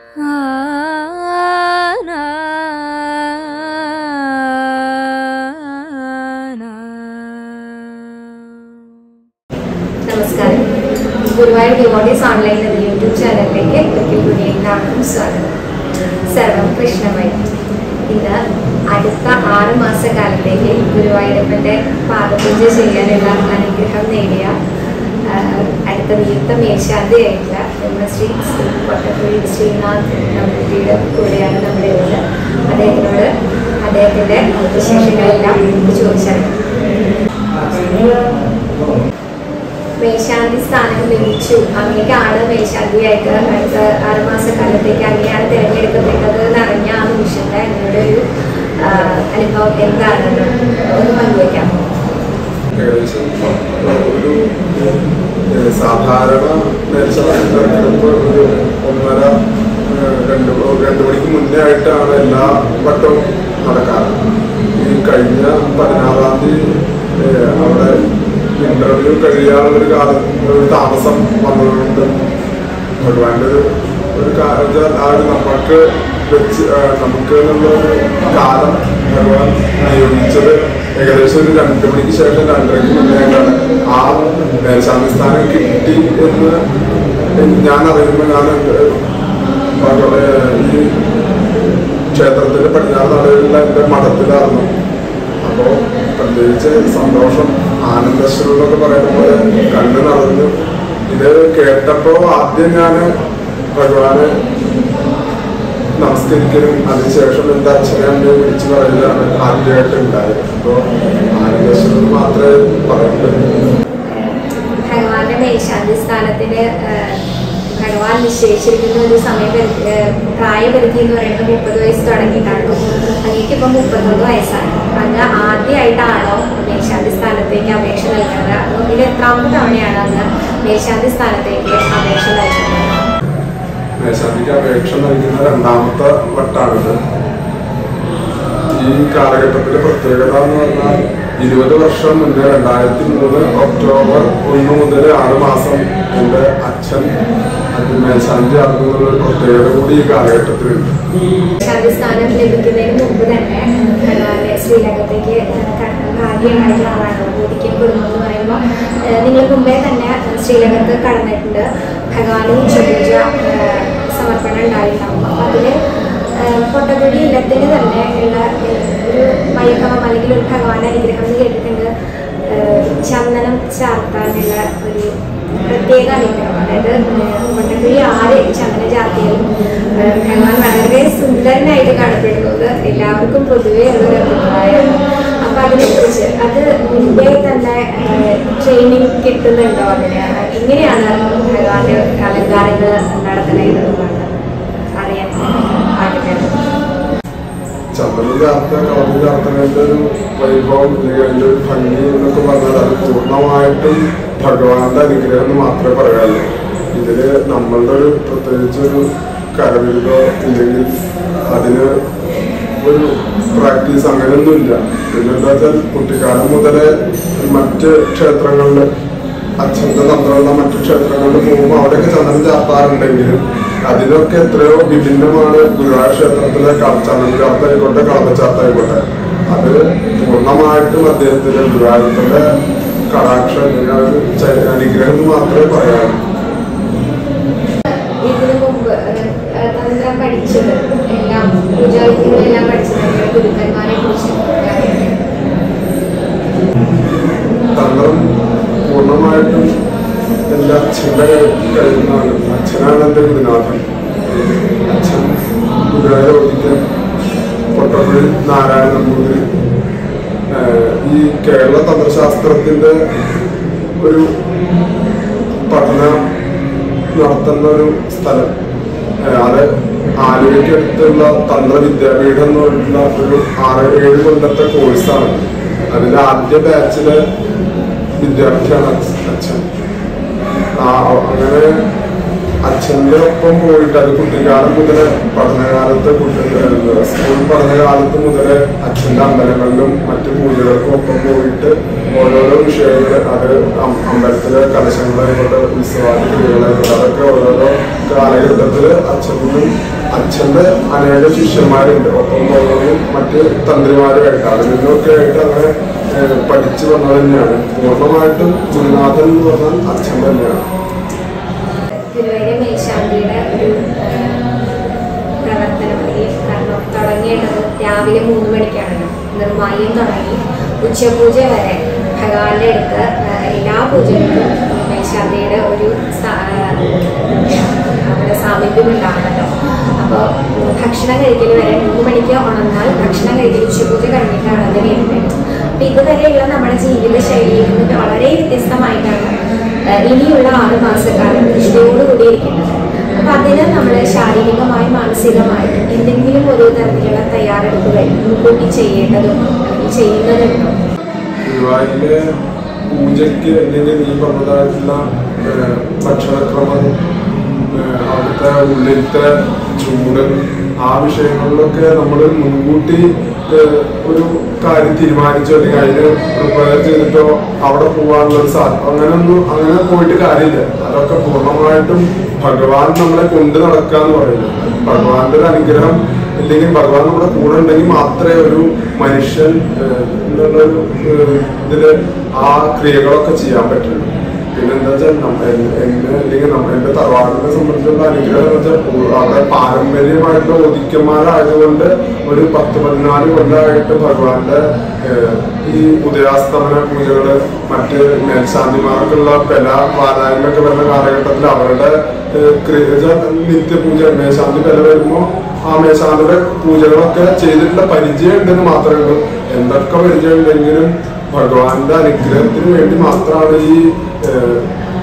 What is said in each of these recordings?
നമസ്കാരം Guruvayur devotees online എന്ന YouTube ചാനലിലേക്ക് ഒരിക്കൽ കൂടി എല്ലാവർക്കും സ്വാഗതം സർവം കൃഷ്ണമയി ഇന്ന് അടുത്ത ആറ് മാസക്കാലത്തേക്ക് ഗുരുവായൂരപ്പൻ്റെ പാദപൂജ ചെയ്യാനുള്ള അനുഗ്രഹം നേടിയ ആ, അടുത്ത നിയുക്ത മേശാന്തിയായിട്ടുള്ള ബ്രഹ്മശ്രീ ശ്രീ കൊട്ടക്കുഴി ശ്രീനാഥ് നമ്പൂതിരിയുടെ കൂടെയാണ് നമ്മുടെ ഉള്ളത് അദ്ദേഹത്തിനോട് അദ്ദേഹത്തിൻ്റെ വിശേഷങ്ങളെല്ലാം ചോദിച്ചറിയാം മേശാന്തി സ്ഥാനം ലഭിച്ചു അങ്ങേക്കാണ് മേശാന്തിയായിട്ട് അടുത്ത ആറുമാസ കാലത്തേക്ക് അങ്ങനെയാണ് തിരഞ്ഞെടുക്കപ്പെട്ടത് എന്ന് അറിഞ്ഞ ആ നിമിഷത്തെ അങ്ങയുടെ ഒരു ആ, അനുഭവം എന്താണെന്ന് ഒന്ന് പങ്കുവയ്ക്കാമോ ഏകദേശം ഒരു ഏഹ്, സാധാരണ മേൽശാന്തിരഞ്ഞെടുപ്പ് ഒരു ഒന്നര ഏഹ്, രണ്ട് രണ്ട് മണിക്ക് മുന്നേ ആയിട്ടാണ് എല്ലാ വട്ടവും നടക്കാറ് ഈ കഴിഞ്ഞ പതിനാറാം തീയതി ഏഹ്, അവിടെ ഇന്റർവ്യൂ കഴിയാനുള്ളൊരു കാലം ഒരു താമസം വന്നതുകൊണ്ട് ഭഗവാന്റെ ഒരു ഒരു കാര്യം വെച്ചാൽ ആ ഒരു നമുക്ക് വെച്ച് ആ, നമുക്ക് എന്നുള്ളൊരു കാലം ഭഗവാൻ നിയോഗിച്ചത് ഏകദേശം ഒരു രണ്ട് മണിക്ക് ശേഷം രണ്ടരയ്ക്ക് മുന്നേക്കാണ് ആ മേൽശാന്തി സ്ഥാനം കിട്ടി എന്ന് ഞാൻ അറിയുമ്പോൾ ഞാൻ ഭഗവ- ഈ ക്ഷേത്രത്തിന്റെ പടിഞ്ഞാറ് നടയിലുള്ള എൻ്റെ മഠത്തിലായിരുന്നു അപ്പോൾ പ്രത്യേകിച്ച് സന്തോഷം ആനന്ദശ്വരം എന്നൊക്കെ പറയുന്ന പോലെ കണ്ണു നിറഞ്ഞു ഇത് കേട്ടപ്പോൾ ആദ്യം ഞാൻ ഭഗവാനെ നമസ്കരിക്കലും അതിനുശേഷം എൻ്റെ അച്ഛനെ അമ്മയെ വിളിച്ചു പറയലാണ് ആദ്യമായിട്ട് ഉണ്ടായത് അപ്പോൾ ആനന്ദശ്വരം മാത്രമേ പറയാൻ പറ്റൂ ഭഗവാന്റെ മേശാന്തി സ്ഥാനത്തിന് ആ, ഭഗവാൻ നിശ്ചയിച്ചിരിക്കുന്ന ഒരു സമയപരിധി ആ, പ്രായപരിധി എന്ന് പറയുന്നത് മുപ്പത് വയസ്സ് തുടങ്ങിയിട്ടാണ് അങ്ങേക്ക് ഇപ്പം മുപ്പത്തൊന്ന് വയസ്സാണ് അങ്ങ് ആദ്യമായിട്ടാണോ മേശാന്തി സ്ഥാനത്തേക്ക് അപേക്ഷ നൽകുന്നത് അതോ ഇത് എത്രാമത്തെ തവണയാണ് അങ്ങ് മേശാന്തി സ്ഥാനത്തേക്ക് അപേക്ഷ നൽകുന്നത് മേശാന്തിക്ക് അപേക്ഷ നൽകുന്ന രണ്ടാമത്തെ വട്ടാണിത് ഈ കാലഘട്ടത്തിലെ പ്രത്യേകത എന്ന് പറഞ്ഞാൽ ഇരുപത് വർഷം മുന്നേ രണ്ടായിരത്തി മൂന്ന് ഒക്ടോബർ ഒന്ന് മുതൽ ആറ് മാസം എൻ്റെ അച്ഛൻ അത് മേശാന്തി ആകുന്നുള്ള ഒരു പ്രത്യേകത കൂടി ഈ കാലഘട്ടത്തിലുണ്ട് മേശാന്തി സ്ഥാനം ലഭിക്കുന്നതിന് മുമ്പ് തന്നെ ഭഗവാന്റെ ശ്രീലകത്തേക്ക് ഭാഗ്യമായിട്ടുള്ള ആളാണ് ബോധിക്കും കുടുംബം എന്ന് പറയുമ്പോൾ നിങ്ങൾ മുമ്പേ തന്നെ ശ്രീലകത്ത് കടന്നിട്ടുണ്ട് ഭഗവാന് ഉച്ചപൂജ ഏഹ്, സമർപ്പണം ഉണ്ടായിട്ടുണ്ടാവും അപ്പോൾ അതിൽ കൊട്ടകുടി ഇല്ലത്തിന് തന്നെ ഉള്ള ഏഹ്, ഒരു വൈഭവം അല്ലെങ്കിൽ ഒരു ഭഗവാന്റെ അനുഗ്രഹം എന്ന് കേട്ടിട്ടുണ്ട് ഏഹ്, ചന്ദനം ചാർത്താനുള്ള ഒരു പ്രത്യേക അനുഗ്രഹം അതായത് ഏഹ്, കൊട്ടക്കുഴി ആര് ചന്ദന ചാർത്തിയാലും ഏഹ്, ഭഗവാൻ വളരെ സുന്ദരനായിട്ട് കാണപ്പെടുന്നത് എല്ലാവർക്കും പൊതുവേ ഉള്ളൊരു അഭിപ്രായമാണ് അപ്പൊ അതിനെക്കുറിച്ച് അത് മുമ്പേ തന്നെ ട്രെയിനിങ് കിട്ടുന്നുണ്ടോ അതിന് എങ്ങനെയാണ് ഭഗവാന്റെ അലങ്കാരങ്ങൾ നടത്തുന്നത് എന്നുള്ളത് അറിയാൻ ആഗ്രഹം ചന്ദനം ചാർത്ത കളർ ചാർത്തനയുടെ ഒരു വൈഭവം അല്ലെങ്കിൽ അതിൻ്റെ ഒരു ഭംഗി എന്നൊക്കെ പറഞ്ഞാൽ അത് പൂർണ്ണമായിട്ടും ഭഗവാന്റെ അനുഗ്രഹം എന്ന് മാത്രമേ പറയാനുള്ളൂ ഇതില് നമ്മളുടെ ഒരു പ്രത്യേകിച്ച് ഒരു കരവിരുതോ ഇല്ലെങ്കിൽ അതിന് ഒരു പ്രാക്ടീസ് അങ്ങനെയൊന്നുമില്ല പിന്നെ എന്താ വെച്ചാൽ കുട്ടിക്കാലം മുതലേ മറ്റ് ക്ഷേത്രങ്ങളിൽ അച്ഛൻ്റെ തന്ത്രമുള്ള മറ്റു ക്ഷേത്രങ്ങളിൽ പോകുമ്പോൾ അവിടെയൊക്കെ ചന്ദനം ചാർത്താറുണ്ടെങ്കിലും അതിലൊക്കെ എത്രയോ വിഭിന്നമാണ് ഗുരുവായൂർ ക്ഷേത്രത്തിലെ ക- ചന്ദനം ചാർത്തായിക്കോട്ടെ കളപ്പച്ചാർത്തായിക്കോട്ടെ അത് പൂർണ്ണമായിട്ടും അദ്ദേഹത്തിന്റെ ഗുരുവായൂരത്തിന്റെ കടാക്ഷം അല്ലെങ്കിൽ ആ ഒരു ചൈ- അനുഗ്രഹം എന്ന് മാത്രമേ പറയാവൂ ഇതിനു മുമ്പ് ഏഹ്, തന്ത്രം പഠിച്ചത് എല്ലാം പൂജാവിധികളെല്ലാം പഠിച്ചത് നിങ്ങളുടെ ഗുരുക്കന്മാരെ കുറിച്ച് തന്ത്രം പൂർണ്ണമായിട്ടും എൻ്റെ അച്ഛൻ്റെ കഴിയുന്നതാണ് അച്ഛനാണ് എൻ്റെ ഗുരുനാഥൻ അച്ഛൻ ഗുരുവായൂർ ഓടിക്കാൻ പൊട്ടക്കുഴി നാരായണ നമ്പൂതിരി ഏഹ് ഈ കേരള തന്ത്രശാസ്ത്രത്തിൻ്റെ ഒരു പഠനം നടത്തുന്ന ഒരു സ്ഥലം ഏഹ് അത് ആലുവയ്ക്ക് അടുത്തുള്ള തന്ത്ര വിദ്യാപീഠം എന്ന് പറഞ്ഞിട്ടുള്ള ഒരു ആറ് ഏഴ് കൊല്ലത്തെ കോഴ്സാണ് അതിന്റെ ആദ്യ ബാച്ചിലെ വിദ്യാർത്ഥിയാണ് അച്ഛൻ ആ അങ്ങനെ അച്ഛൻ്റെ ഒപ്പം പോയിട്ട് അത് കുട്ടിക്കാലം മുതൽ പഠനകാലത്ത് കുട്ടി ഏഹ് സ്കൂൾ പഠനകാലത്ത് മുതൽ അച്ഛൻ്റെ അമ്പലങ്ങളിലും മറ്റു പൂജകൾക്കും ഒപ്പം പോയിട്ട് ഓരോരോ വിഷയങ്ങൾ അത് അം- അമ്പലത്തിലെ കലശങ്ങളായിക്കോട്ടെ ഉത്സവാദികളായിക്കോട്ടെ അതൊക്കെ ഓരോരോ കാലഘട്ടത്തിൽ അച്ഛനും അച്ഛൻ്റെ അനേക ശിഷ്യന്മാരുണ്ട് ഒപ്പം പോകുന്നതും മറ്റ് തന്ത്രിമാരുമായിട്ട് അതിൽ നിന്നൊക്കെ ആയിട്ട് അങ്ങനെ ഏഹ് പഠിച്ചു വന്നത് തന്നെയാണ് പൂർണ്ണമായിട്ടും ഗുരുനാഥൻ എന്ന് പറഞ്ഞാൽ അച്ഛൻ തന്നെയാണ് ഗുരുവായൂർ മേൽശാന്തിയുടെ ഒരു ആ, പ്രവർത്തനം അല്ലെങ്കിൽ കർമ്മം തുടങ്ങിയിട്ടത് രാവിലെ മൂന്ന് മണിക്കാണല്ലോ നിർമ്മാല്യം തുടങ്ങി ഉച്ചപൂജ വരെ ഭഗവാന്റെ അടുത്ത് ആ, എല്ലാ പൂജകൾക്കും മേൽശാന്തിയുടെ ഒരു സ- ആ, അവിടെ സാമീപ്യം ഉണ്ടാകണമല്ലോ അപ്പോൾ ഭക്ഷണം കഴിക്കൽ വരെ മൂന്ന് മണിക്ക് ഉണർന്നാൽ ഭക്ഷണം കഴിക്കൽ ഉച്ചപൂജ കഴിഞ്ഞിട്ടാണ് അത് വരുന്നത് അപ്പം ഇതുവരെയുള്ള നമ്മുടെ ജീവിത ശൈലിയിൽ നിന്ന് വളരെ വ്യത്യസ്തമായിട്ടാണ് ആ, ഇനിയുള്ള ആറ് മാസക്കാലം നിഷ്ഠയോടുകൂടി ഇരിക്കുന്നത് അപ്പൊ അതിന് നമ്മൾ ശാരീരികമായും മാനസികമായും എന്തെങ്കിലും ഒരു തരത്തിലുള്ള തയ്യാറെടുപ്പുകൾ മുൻകൂട്ടി ചെയ്യേണ്ടതുണ്ടോ അല്ലെങ്കിൽ ചെയ്യുന്നതുണ്ടോ ഗുരുവായൂരിലെ പൂജയ്ക്ക് അല്ലെങ്കിൽ നീ പറഞ്ഞതായിട്ടുള്ള ഏഹ്, ഭക്ഷണക്രമം ഏഹ്, അവിടുത്തെ ഉള്ളിലത്തെ ചൂട് ആ വിഷയങ്ങളിലൊക്കെ നമ്മൾ മുൻകൂട്ടി ഏഹ്, ഒരു കാര്യം തീരുമാനിച്ചോ അല്ലെങ്കിൽ അതിന് പ്രിപ്പയർ ചെയ്തിട്ടോ അവിടെ പോകാനുള്ള ഒരു സാധ്യത അങ്ങനെയൊന്നും അങ്ങനെ പോയിട്ട് കാര്യമില്ല അതൊക്കെ പൂർണ്ണമായിട്ടും ഭഗവാൻ നമ്മളെ കൊണ്ട് നടക്കുക എന്ന് പറയുന്നത് ഭഗവാന്റെ ഒരു അനുഗ്രഹം ഇല്ലെങ്കിൽ ഭഗവാൻ നമ്മുടെ കൂടെ ഉണ്ടെങ്കിൽ മാത്രമേ ഒരു മനുഷ്യൻ ഏഹ്, എന്നുള്ളൊരു ഏഹ്, ഇതില് ആ ക്രിയകളൊക്കെ ചെയ്യാൻ പറ്റുള്ളൂ പിന്നെന്താ വെച്ചാൽ നമ്മ എന്നെ എന്നെ അല്ലെങ്കിൽ നമ്മ എന്റെ തറവാടിനെ സംബന്ധിച്ചുള്ള അനുഗ്രഹം എന്ന് വെച്ചാൽ പൂ- അവിടെ പാരമ്പര്യമായിട്ടുള്ള ഒതുക്കന്മാരായതുകൊണ്ട് ഒരു പത്ത് പതിനാല് കൊല്ലമായിട്ട് ഭഗവാന്റെ ഏഹ്, ഈ ഉദയാസ്തമന പൂജകള് മറ്റ് മേൽശാന്തിമാർക്കുള്ള പെല വാരായ്മയൊക്കെ വരുന്ന കാലഘട്ടത്തിൽ അവരുടെ ഏഹ്, ക്രിയ വെച്ചാൽ നിത്യപൂജ മേൽശാന്തി പെല വരുമ്പോൾ ആ മേശാന്തിയുടെ പൂജകളൊക്കെ ചെയ്തിട്ടുള്ള പരിചയം ഉണ്ടെന്ന് മാത്രമേ ഉള്ളൂ എന്തൊക്കെ പരിചയം ഉണ്ടെങ്കിലും ഭഗവാന്റെ അനുഗ്രഹത്തിന് വേണ്ടി മാത്രമാണ് ഈ ഏഹ്,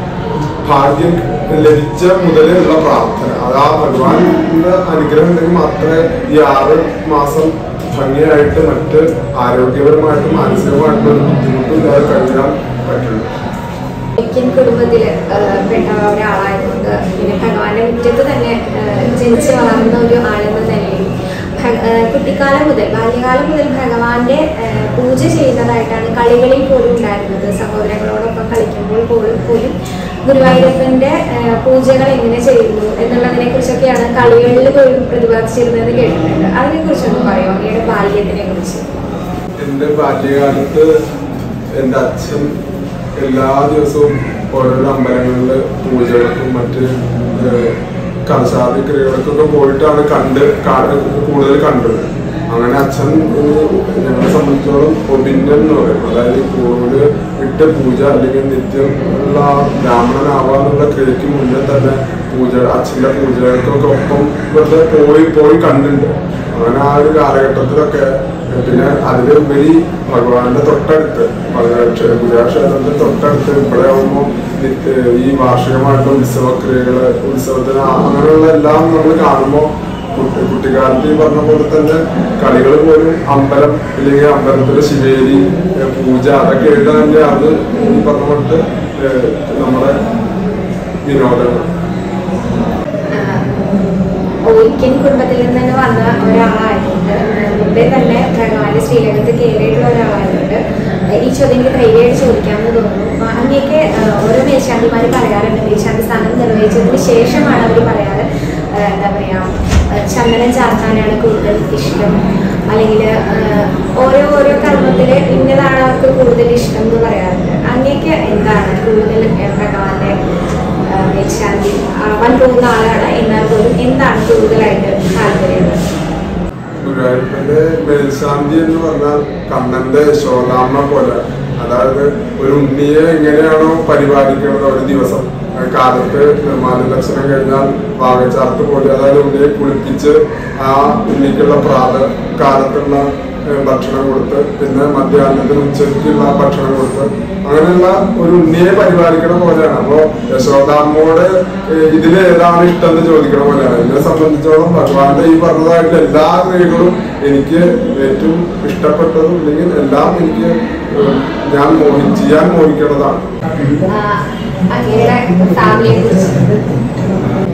ഭാഗ്യം ലഭിച്ച മുതലുള്ള പ്രാർത്ഥന അത് ആ ഭഗവാന്റെ അനുഗ്രഹം ഉണ്ടെങ്കിൽ മാത്രമേ ഈ ആറ് മാസം ഭംഗിയായിട്ട് മറ്റ് ആരോഗ്യപരമായിട്ടും മാനസികമായിട്ടും ഒരു ബുദ്ധിമുട്ടില്ലാതെ കഴിയാൻ പറ്റുള്ളൂ ഇന്ത്യൻ കുടുംബത്തില് ആ, പെട്ട ഒരാളായതുകൊണ്ട് പിന്നെ ഭഗവാന്റെ മുറ്റത്ത് തന്നെ ആ, ജനിച്ച് വളർന്ന ഒരു ആളെന്ന നിലയിൽ ഭ- ആ, കുട്ടിക്കാലം മുതൽ ബാല്യകാലം മുതൽ ഭഗവാന്റെ ആ, പൂജ ചെയ്യുന്നതായിട്ടാണ് കളികളിൽ പോലും ഉണ്ടായിരുന്നത് സഹോദരങ്ങളോടൊപ്പം കളിക്കുമ്പോൾ പോലും പോലും ഗുരുവായൂരപ്പന്റെ ആ, പൂജകൾ എങ്ങനെ ചെയ്യുന്നു എന്നുള്ളതിനെ കുറിച്ചൊക്കെയാണ് കളികളിൽ പോലും പ്രതിപാദിച്ചിരുന്നത് കേട്ടിട്ടുണ്ട് അതിനെ കുറിച്ചൊന്ന് പറയുമോ അങ്ങയുടെ ബാല്യത്തിനെ കുറിച്ച് എൻ്റെ ബാല്യകാലത്ത് എൻ്റെ അച്ഛൻ എല്ലാ ദിവസവും ഓരോരോ അമ്പലങ്ങളിൽ പൂജകൾക്കും മറ്റ് ഏഹ്, കലശാദി ക്രിയകൾക്കൊക്കെ പോയിട്ടാണ് കണ്ട് കാ- കൂടുതൽ കണ്ടത് അങ്ങനെ അച്ഛൻ ഒരു ഞങ്ങളെ സംബന്ധിച്ചോളം ഒബിന്യൻ എന്ന് പറയും അതായത് കൂടുതൽ ഇട്ട് പൂജ അല്ലെങ്കിൽ നിത്യം ഉള്ള ബ്രാഹ്മണനാവാന്നുള്ള ക്രിയയ്ക്ക് മുന്നേ തന്നെ പൂജ അച്ഛൻ്റെ പൂജകൾക്കൊക്കെ ഒപ്പം വെറുതെ പോയി പോയി കണ്ടിട്ടുണ്ട് അങ്ങനെ ആ ഒരു കാലഘട്ടത്തിലൊക്കെ പിന്നെ അതിലുപരി ഭഗവാന്റെ തൊട്ടടുത്ത് ഗുരുക്ഷേത്രത്തിന്റെ തൊട്ടടുത്ത് ഇവിടെ ആകുമ്പോൾ ഈ വാർഷികമായിട്ടുള്ള ഉത്സവക്രിയകള് ഉത്സവത്തിന് ആ- അങ്ങനെയുള്ള എല്ലാം നമ്മൾ കാണുമ്പോൾ കുട്ടിക്കാലത്ത് ഈ പറഞ്ഞ പോലെ തന്നെ കളികൾ പോലും അമ്പലം ഇല്ലെങ്കിൽ അമ്പലത്തിലെ ശിവേരി ഏഹ് പൂജ അതൊക്കെ എഴുതാൻ തന്നെയാണ് ഈ പറഞ്ഞ പോലത്തെ ഏഹ് നമ്മുടെ വിനോദങ്ങൾ ഓയിക്കൻ കുടുംബത്തിൽ നിന്ന് തന്നെ വന്ന ഒരാളായതുകൊണ്ട് മുമ്പേ തന്നെ ഭഗവാന്റെ ശ്രീലകത്ത് കയറിയിട്ടുള്ള ഒരാളായതുകൊണ്ട് ഈ ചോദ്യം എനിക്ക് ധൈര്യമായിട്ട് ചോദിക്കാമെന്ന് തോന്നുന്നു ആ, അങ്ങനെയൊക്കെ ആ, ഓരോ മേശാന്തിമാർ പറയാറുണ്ട് മേശാന്തി സ്ഥാനം നിർവഹിച്ചതിന് ശേഷമാണ് അവർ പറയാറ് ആ, എന്താ പറയാ ആ, ചന്ദനം ചാർത്താനാണ് കൂടുതൽ ഇഷ്ടം അല്ലെങ്കിൽ ഓരോ ഓരോ കർമ്മത്തിൽ ഇന്നതാണ് അവർക്ക് കൂടുതൽ ഇഷ്ടം എന്ന് പറയാറുണ്ട് അങ്ങനെയൊക്കെ എന്താണ് കൂടുതൽ ആ, ഭഗവാന്റെ ആ, മേൽശാന്തി ആവാൻ പോകുന്ന ആളാണ് എന്നാൽ പോലും എന്താണ് കൂടുതലായിട്ട് താല്പര്യമുള്ളത് ഗുരുവായൂരപ്പന്റെ മേൽശാന്തി എന്ന് പറഞ്ഞാൽ കണ്ണന്റെ ശോതാമ്മ പോലെ അതായത് ഒരു ഉണ്ണിയെ എങ്ങനെയാണോ പരിപാലിക്കുന്നത് ഒരു ദിവസം ആ കാലത്ത് നിർമ്മാണ ദർശനം കഴിഞ്ഞാൽ വാഗച്ചാർത്ത് പോലെ അതായത് ഉണ്ണിയെ കുളിപ്പിച്ച് ആ ഉണ്ണിക്കുള്ള പ്രാത കാലത്തുള്ള ഏഹ്, ഭക്ഷണം കൊടുത്ത് പിന്നെ മധ്യാഹ്നത്തിന് ഉച്ചയ്ക്കുള്ള ഭക്ഷണം കൊടുത്ത് അങ്ങനെയുള്ള ഒരു ഉണ്ണിയെ പരിപാലിക്കണ പോലെയാണ് അപ്പോ യശോദാമ്മോട് ഏഹ്, ഇതില് ഏതാണ് ഇഷ്ടം എന്ന് ചോദിക്കണ പോലെയാണ് എന്നെ സംബന്ധിച്ചോളം ഭഗവാന്റെ ഈ പറഞ്ഞതായിട്ടുള്ള എല്ലാ ക്രിയകളും എനിക്ക് ഏറ്റവും ഇഷ്ടപ്പെട്ടതും അല്ലെങ്കിൽ എല്ലാം എനിക്ക് ഏഹ്, ഞാൻ മോഹി ചെയ്യാൻ മോഹിക്കുന്നതാണ് അങ്ങയുടെ ഫാമിലിയെ കുറിച്ച്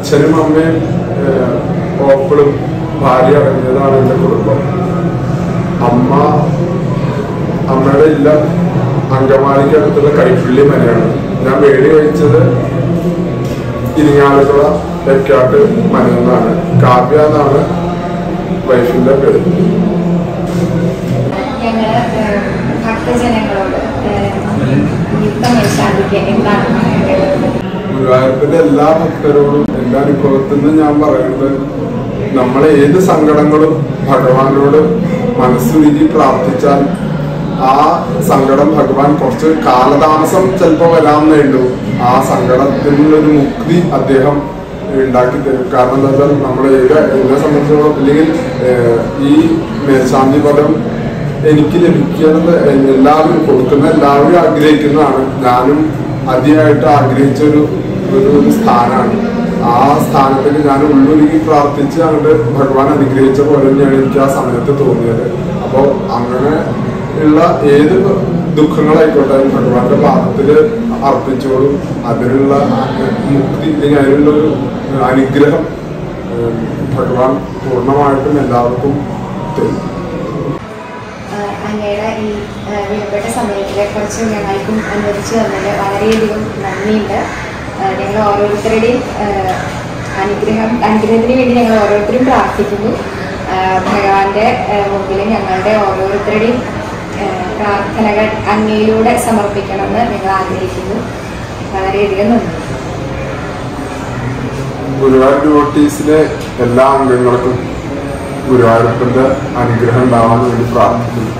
അച്ഛനും അമ്മയും ഏഹ്, ഓപ്പിളും ഭാര്യ അടങ്ങിയതാണ് എൻ്റെ കുടുംബം അമ്മ അമ്മയുടെ ഇല്ല അങ്കമാലിക്ക് അടുത്തുള്ള കൈപ്പള്ളി മനയാണ് ഞാൻ വേടി കഴിച്ചത് ഇരിങ്ങാലക്കുള തെക്കാട്ട് മനയെന്നാണ് കാവ്യ എന്നാണ് വൈഫിന്റെ പേര് ഞങ്ങള് ഏഹ്, ഭക്തജനങ്ങളോട് ഏഹ്, യുക്ത മേൽശാന്തിക്ക് എന്താണ് പറയേണ്ടത് ഗുരുവായൂരത്തിന്റെ എല്ലാ ഭക്തരോടും എന്റെ അനുഭവത്തിൽ നിന്ന് ഞാൻ പറയുന്നത് നമ്മളെ ഏത് സങ്കടങ്ങളും ഭഗവാനോട് മനസ്സുരുകി പ്രാർത്ഥിച്ചാൽ ആ സങ്കടം ഭഗവാൻ കുറച്ച് കാലതാമസം ചിലപ്പോൾ വരാമെന്നേ ഉള്ളൂ ആ സങ്കടത്തിൽ നിന്നൊരു മുക്തി അദ്ദേഹം ഉണ്ടാക്കി തരും കാരണം എന്താ വെച്ചാൽ നമ്മൾ ഏത് എന്നെ സംബന്ധിച്ചോളം ഇല്ലെങ്കിൽ ഏഹ്, ഈ മേൽശാന്തി പദം എനിക്ക് ലഭിക്കുന്നത് എല്ലാവരും കൊടുക്കുന്ന എല്ലാവരും ആഗ്രഹിക്കുന്നതാണ് ഞാനും അതിയായിട്ട് ആഗ്രഹിച്ച ഒരു ഒരു ഒരു സ്ഥാനമാണ് ആ സ്ഥാനത്തിൽ ഞാൻ ഉള്ളൊരുക്കി പ്രാർത്ഥിച്ച് അങ്ങോട്ട് ഭഗവാൻ അനുഗ്രഹിച്ച പോലെ തന്നെയാണ് എനിക്ക് ആ സമയത്ത് തോന്നിയത് അപ്പോൾ അങ്ങനെ ഉള്ള ഏത് ദുഃഖങ്ങളായിക്കോട്ടെ ഭഗവാന്റെ പാദത്തിൽ അർപ്പിച്ചോളും അതിനുള്ള മുക്തി അല്ലെങ്കിൽ അതിനുള്ള ഒരു അനുഗ്രഹം ഏഹ്, ഭഗവാൻ പൂർണ്ണമായിട്ടും എല്ലാവർക്കും തരും ആഹ് അങ്ങയുടെ ഈ ആഹ് വിലപ്പെട്ട സമയത്തിൽ കുറച്ച് ഞങ്ങൾക്കും അനുവദിച്ചു തന്നതിൽ വളരെയധികം നന്ദിയുണ്ട് ആഹ് ഞങ്ങൾ ഓരോരുത്തരുടെയും ആഹ് അനുഗ്രഹം അനുഗ്രഹത്തിന് വേണ്ടി ഞങ്ങൾ ഓരോരുത്തരും പ്രാർത്ഥിക്കുന്നു ആഹ് ഭഗവാന്റെ ആഹ് മുമ്പിൽ ഞങ്ങളുടെ ഓരോരുത്തരുടെയും ആഹ് പ്രാർത്ഥനകൾ അങ്ങയിലൂടെ സമർപ്പിക്കണമെന്ന് ഞങ്ങൾ ആഗ്രഹിക്കുന്നു വളരെയധികം നന്ദി ഗുരുവായൂർ നോട്ടീസിലെ എല്ലാ അംഗങ്ങൾക്കും ഗുരുവായൂരപ്പന്റെ അനുഗ്രഹം ഉണ്ടാവാൻ വേണ്ടി പ്രാർത്ഥിക്കുന്നു